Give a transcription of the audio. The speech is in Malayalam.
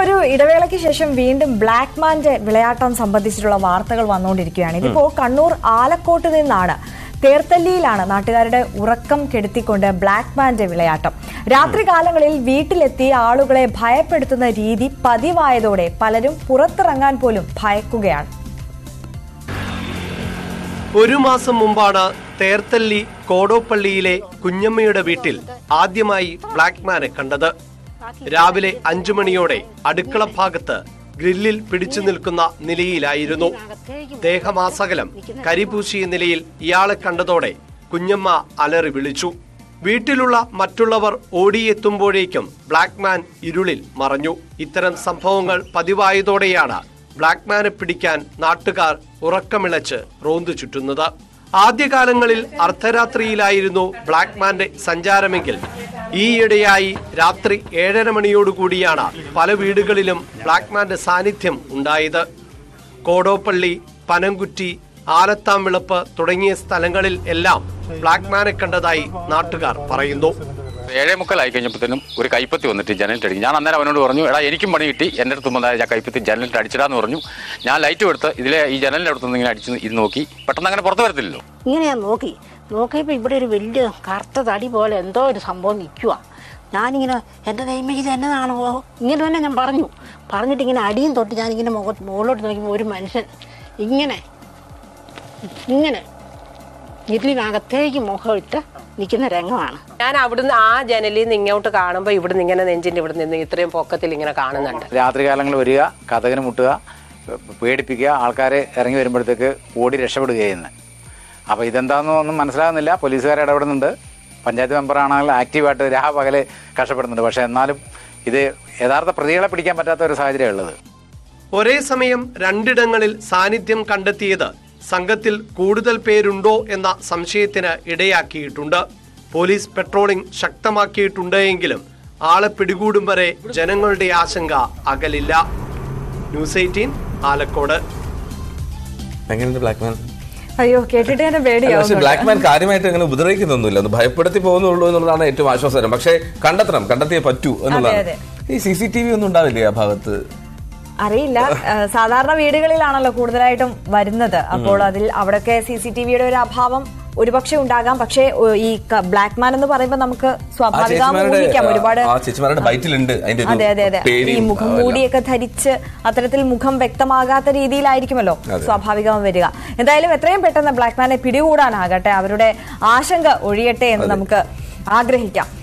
ഒരു ഇടവേളയ്ക്ക് ശേഷം വീണ്ടും ബ്ലാക്ക് മാന്റെ വിളയാട്ടം സംബന്ധിച്ചിട്ടുള്ള വാർത്തകൾ വന്നുകൊണ്ടിരിക്കുകയാണ് ഇതിപ്പോ കണ്ണൂർ ആലക്കോട്ട് നിന്നാണ് തേർത്തല്ലിയിലാണ് നാട്ടുകാരുടെ ഉറക്കം കെടുത്തിക്കൊണ്ട് ബ്ലാക്ക് മാന്റെ വിളയാട്ടം രാത്രികാലങ്ങളിൽ വീട്ടിലെത്തി ആളുകളെ ഭയപ്പെടുത്തുന്ന രീതി പതിവായതോടെ പലരും പുറത്തിറങ്ങാൻ പോലും ഭയക്കുകയാണ് ഒരു മാസം മുമ്പാണ് തേർത്തല്ലി കോടോപ്പള്ളിയിലെ കുഞ്ഞമ്മയുടെ വീട്ടിൽ ആദ്യമായി ബ്ലാക്ക്മാനെ കണ്ടത് രാവിലെ അഞ്ചു മണിയോടെ അടുക്കള ഭാഗത്ത് ഗ്രില്ലിൽ പിടിച്ചു നിൽക്കുന്ന നിലയിലായിരുന്നു ദേഹമാസകലം കരിപൂശിയ നിലയിൽ ഇയാളെ കണ്ടതോടെ കുഞ്ഞമ്മ അലറി വിളിച്ചു വീട്ടിലുള്ള മറ്റുള്ളവർ ഓടിയെത്തുമ്പോഴേക്കും ബ്ലാക്ക്മാൻ ഇരുളിൽ മറഞ്ഞു ഇത്തരം സംഭവങ്ങൾ പതിവായതോടെയാണ് ബ്ലാക്ക്മാനെ പിടിക്കാൻ നാട്ടുകാർ ഉറക്കമിളച്ച് റോന്തു ചുറ്റുന്നത് ആദ്യകാലങ്ങളിൽ അർദ്ധരാത്രിയിലായിരുന്നു ബ്ലാക്ക്മാന്റെ സഞ്ചാരമെങ്കിൽ ഈയിടെയായി രാത്രി ഏഴര മണിയോടുകൂടിയാണ് പല വീടുകളിലും ബ്ലാക്ക്മാന്റെ സാന്നിധ്യം ഉണ്ടായത് കോടോപ്പള്ളി പനംകുറ്റി ആലത്താംവിളപ്പ് തുടങ്ങിയ സ്ഥലങ്ങളിൽ എല്ലാം ബ്ലാക്ക്മാനെ കണ്ടതായി നാട്ടുകാർ പറയുന്നു ഏഴേ മുക്കാലായി കഴിഞ്ഞപ്പോഴത്തേനും ഒരു കൈപ്പത്തി വന്നിട്ട് ജനലിട്ട് അടിക്കും ഞാൻ അന്നേരം അവനോട് പറഞ്ഞു എടാ എനിക്കും പണി കിട്ടി എൻ്റെ അടുത്ത് വന്നാൽ ഞാൻ കൈപ്പത്തി ജനലിട്ട് അടിച്ചിടാന്ന് പറഞ്ഞു ഞാൻ ലൈറ്റ് എടുത്ത് ഇതിലെ ഈ ജനലിൻ്റെ അടുത്ത് നിന്ന് ഇങ്ങനെ അടിച്ച് ഇത് നോക്കി പെട്ടെന്ന് അങ്ങനെ പുറത്ത് വരത്തില്ലല്ലോ ഇങ്ങനെ ഞാൻ നോക്കി നോക്കിയപ്പോൾ ഇവിടെ ഒരു വലിയ കറുത്ത തടി പോലെ എന്തോ ഒരു സംഭവം നിൽക്കുക ഞാനിങ്ങനെ എൻ്റെ ദൈവം ഇത് എന്നതാണോ ഇങ്ങനെ തന്നെ ഞാൻ പറഞ്ഞു പറഞ്ഞിട്ട് ഇങ്ങനെ അടിയും തൊട്ട് ഞാനിങ്ങനെ മുഖ മുകളിലോട്ട് നോക്കിയപ്പോൾ ഒരു മനുഷ്യൻ ഇങ്ങനെ ഇങ്ങനെ ഇരുളിനകത്തേക്ക് മുഖം ഇട്ട് നിൽക്കുന്ന രംഗമാണ് ഞാൻ അവിടുന്ന് ആ ജനലിൽ നിന്ന് ഇങ്ങോട്ട് കാണുമ്പോൾ ഇവിടുന്ന് ഇങ്ങനെ നെഞ്ചിന്റെ ഇവിടെ നിന്ന് ഇത്രയും പൊക്കത്തിൽ ഇങ്ങനെ കാണുന്നുണ്ട് രാത്രികാലങ്ങളിൽ വരിക കഥകിന് മുട്ടുക പേടിപ്പിക്കുക ആൾക്കാരെ ഇറങ്ങി വരുമ്പോഴത്തേക്ക് ഓടി രക്ഷപ്പെടുക ചെയ്യുന്നത് അപ്പോൾ ഇതെന്താണെന്ന് ഒന്നും മനസ്സിലാകുന്നില്ല പോലീസുകാർ ഇടപെടുന്നുണ്ട് പഞ്ചായത്ത് മെമ്പറാണെങ്കിൽ ആക്റ്റീവായിട്ട് രാ പകല് കഷ്ടപ്പെടുന്നുണ്ട് പക്ഷേ എന്നാലും ഇത് യഥാർത്ഥ പ്രതികളെ പിടിക്കാൻ പറ്റാത്ത ഒരു സാഹചര്യം ഉള്ളത് ഒരേ സമയം രണ്ടിടങ്ങളിൽ സാന്നിധ്യം കണ്ടെത്തിയത് സംഘത്തിൽ കൂടുതൽ പേരുണ്ടോ എന്ന സംശയത്തിന് ഇടയാക്കിയിട്ടുണ്ട് പോലീസ് പെട്രോളിംഗ് ശക്തമാക്കിയിട്ടുണ്ട് എങ്കിലും ആളെ പിടികൂടും വരെ ജനങ്ങളുടെ ആശങ്ക അകലില്ല ന്യൂസ് എയ്റ്റീൻ ആലക്കോട് എങ്ങനെയുണ്ട് ബ്ലാക്ക് മാൻ അയ്യോ കേട്ടിട്ട് തന്നെ പക്ഷെ പേടിയാവുന്നുണ്ട് ബ്ലാക്ക് മാൻ കാര്യമായിട്ട് അങ്ങനെ ഉപദ്രവിക്കുന്നൊന്നുമില്ല ഒന്ന് ഭയപ്പെടുത്തി പോകുന്നുള്ളൂ എന്നുള്ളതാണ് ഏറ്റവും ആശ്വാസകരം പക്ഷേ കണ്ടെത്തണം കണ്ടെത്തിയേ പറ്റൂ എന്നുള്ളതാണ് ഈ സി സി ടി വി ഒന്നും ഉണ്ടാവില്ലേ ആ ഭാഗത്ത് അറിയില്ല ഏഹ് സാധാരണ വീടുകളിലാണല്ലോ കൂടുതലായിട്ടും വരുന്നത് അപ്പോൾ അതിൽ അവിടെയൊക്കെ സി സി ടി വിയുടെ ഒരു അഭാവം ഒരുപക്ഷെ ഉണ്ടാകാം പക്ഷേ ഒ- ഈ ബ്ലാക്ക് മാൻ എന്ന് പറയുമ്പോൾ നമുക്ക് ആ സ്വാഭാവികം ചേച്ചിമാരുടെ ഊഹിക്കാം ഒരുപാട് ആ ചേച്ചിമാരുടെ ബൈറ്റിലുണ്ട് അതിന്റെ അതെ അതെ അതെ ഒരു ഈ പേടിയും മുഖം അതെല്ലാം. മൂടിയൊക്കെ ധരിച്ച് അത്തരത്തിൽ മുഖം വ്യക്തമാകാത്ത രീതിയിലായിരിക്കുമല്ലോ അതെ. സ്വാഭാവികം വരിക എന്തായാലും എത്രയും പെട്ടെന്ന് ബ്ലാക്ക് മാനെ പിടികൂടാനാകട്ടെ അവരുടെ ആശങ്ക ഒഴിയട്ടെ എന്ന് നമുക്ക് ആഗ്രഹിക്കാം